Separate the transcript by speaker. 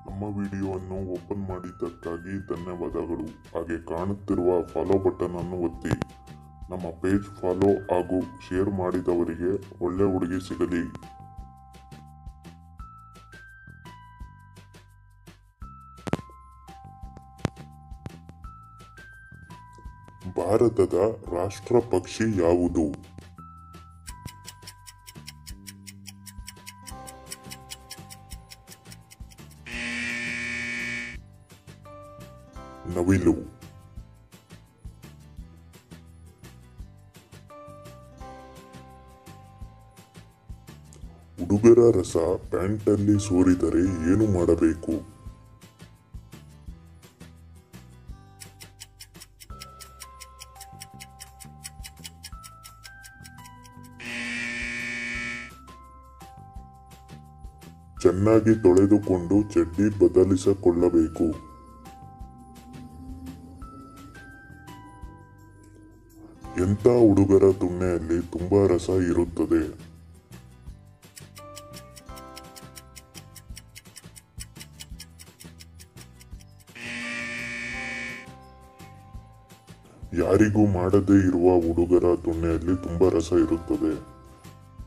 Speaker 1: ನಮ್ಮ ವಿಡಿಯೋವನ್ನು ಓಪನ್ ಮಾಡಿದ್ದಕ್ಕಾಗಿ ಧನ್ಯವಾದಗಳು ಹಾಗೆ ಕಾಣುತ್ತಿರುವ ಫಾಲೋ ಬಟನ್ ಅನ್ನು ಒತ್ತಿ ನಮ್ಮ ಪೇಜ್ ಫಾಲೋ ಹಾಗೂ ಶೇರ್ ಮಾಡಿದವರಿಗೆ ಒಳ್ಳೆ ಹುಡುಗಿ ಸಿಗಲಿ ಭಾರತದ ರಾಷ್ಟ್ರ ಪಕ್ಷಿ ಯಾವುದು ನವಿಲು ಹುಡುಗರ ರಸ ಪ್ಯಾಂಟಲ್ಲಿ ಸೋರಿದರೆ ಏನು ಮಾಡಬೇಕು ಚೆನ್ನಾಗಿ ತೊಳೆದುಕೊಂಡು ಚಡ್ಡಿ ಬದಲಿಸಿಕೊಳ್ಳಬೇಕು ಎಂಥ ಹುಡುಗರ ತುಣ್ಣೆಯಲ್ಲಿ ತುಂಬಾ ರಸ ಇರುತ್ತದೆ ಯಾರಿಗೂ ಮಾಡದೇ ಇರುವ ಹುಡುಗರ ತುಣ್ಣೆಯಲ್ಲಿ ತುಂಬಾ ರಸ ಇರುತ್ತದೆ